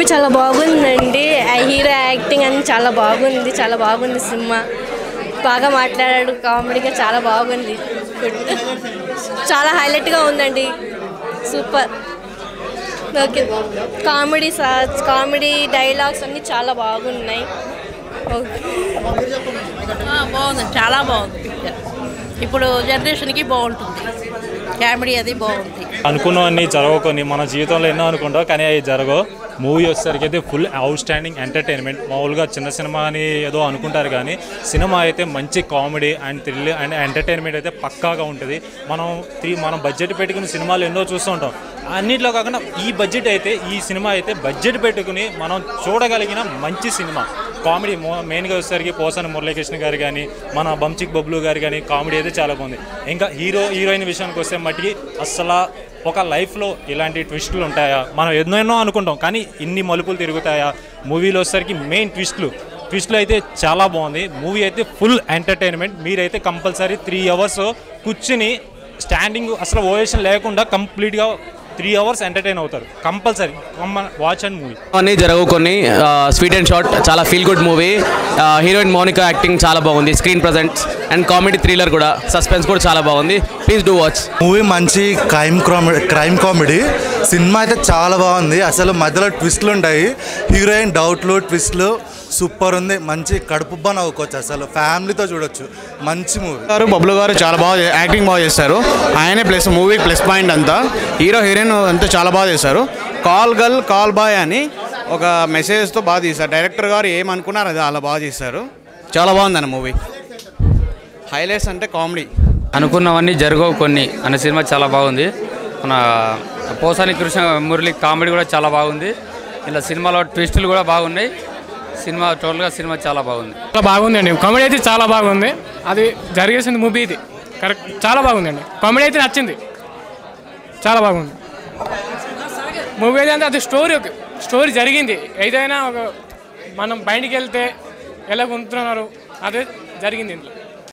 movie చాలా బాగుందండి ఆ హీరో యాక్టింగ్ అని చాలా బాగుంది చాలా బాగుంది సినిమా బాగా మాట్లాడాడు కామెడీగా చాలా బాగుంది గుడ్ చాలా హైలైట్గా ఉందండి super okay comedy sir comedy dialogues అన్నీ చాలా బాగున్నాయి ఓకే బాగుంది చాలా బాగుంది పిక్చర్ ఇప్పుడు జనరేషన్కి బాగుంటుంది కామెడీ అది బాగుంది అనుకున్నవన్నీ జరగకొని మన జీవితంలో ఎన్నో అనుకుంటాం కానీ అవి జరగవు మూవీ వచ్చేసరికి అయితే ఫుల్ అవుట్ స్టాండింగ్ ఎంటర్టైన్మెంట్ మామూలుగా చిన్న సినిమా అని ఏదో అనుకుంటారు కానీ సినిమా అయితే మంచి comedy and thrill and entertainment అయితే పక్కాగా ఉంటుంది మనం త్రీ మనం బడ్జెట్ పెట్టుకుని సినిమాలు ఎన్నో చూస్తూ ఉంటాం అన్నిట్లో కాకుండా ఈ బడ్జెట్ అయితే ఈ సినిమా అయితే బడ్జెట్ పెట్టుకుని మనం చూడగలిగిన మంచి సినిమా కామెడీ మెయిన్గా వచ్చేసరికి పోసాని మురళీకృష్ణ గారు కానీ మన బంచిక్ బబ్లు గారు కానీ కామెడీ అయితే చాలా బాగుంది ఇంకా హీరో హీరోయిన్ విషయానికి వస్తే మట్టికి అస్సలు ఒక లైఫ్లో ఇలాంటి ట్విస్టులు ఉంటాయా మనం ఎన్నెన్నో అనుకుంటాం కానీ ఇన్ని మలుపులు తిరుగుతాయా మూవీలో వచ్చేసరికి మెయిన్ ట్విస్టులు ట్విస్టులు అయితే చాలా బాగుంది మూవీ అయితే ఫుల్ ఎంటర్టైన్మెంట్ మీరైతే కంపల్సరీ త్రీ అవర్స్ కూర్చుని స్టాండింగ్ అసలు ఓవేషన్ లేకుండా కంప్లీట్గా త్రీ అవర్స్ ఎంటర్టైన్ అవుతారు కంపల్సరీ వాచ్ అండ్ మూవీ అన్నీ జరగవు కొన్ని స్వీట్ అండ్ షార్ట్ చాలా feel good movie heroine Mounika acting చాలా బాగుంది screen present and comedy thriller కూడా సస్పెన్స్ కూడా చాలా బాగుంది ప్లీజ్ డూ వాచ్ మూవీ మంచి క్రైమ్ కామెడీ క్రైమ్ కామెడీ సినిమా అయితే చాలా బాగుంది అసలు మధ్యలో ట్విస్ట్లు ఉంటాయి హీరోయిన్ డౌట్లు ట్విస్ట్లు సూపర్ ఉంది మంచి కడుపుబ్బా నవ్వుకోవచ్చు అసలు ఫ్యామిలీతో చూడొచ్చు మంచి మూవీ గారు బబ్లు గారు చాలా బాగా చే- యాక్టింగ్ బాగా చేస్తారు ఆయనే ప్లస్ మూవీ ప్లస్ పాయింట్ అంతా హీరో హీరోయిన్ అంతా చాలా బాగా చేశారు కాల్ గర్ల్ కాల్ బాయ్ అని ఒక మెసేజ్తో బాగా తీశారు డైరెక్టర్ గారు ఏమనుకున్నారు అది అలా బాగా చేశారు చాలా బాగుందన్న మూవీ హైలైట్స్ అంటే కామెడీ అనుకున్నవన్నీ జరగవు కొన్ని అనే సినిమా చాలా బాగుంది మన పోసాని కృష్ణ మురళి కామెడీ కూడా చాలా బాగుంది ఇలా సినిమాలో ట్విస్టులు కూడా బాగున్నాయి సినిమా టోటల్గా సినిమా చాలా బాగుంది చాలా బాగుందండి కామెడీ అయితే చాలా బాగుంది అది జరిగేసింది మూవీ ఇది కరెక్ట్ చాలా బాగుందండి కామెడీ అయితే నచ్చింది చాలా బాగుంది మూవీ అయితే అది స్టోరీ ఒక స్టోరీ జరిగింది ఏదైనా ఒక మనం బయటికి వెళ్తే ఎలా ఉంటున్నారు అదే జరిగింది ఇంట్లో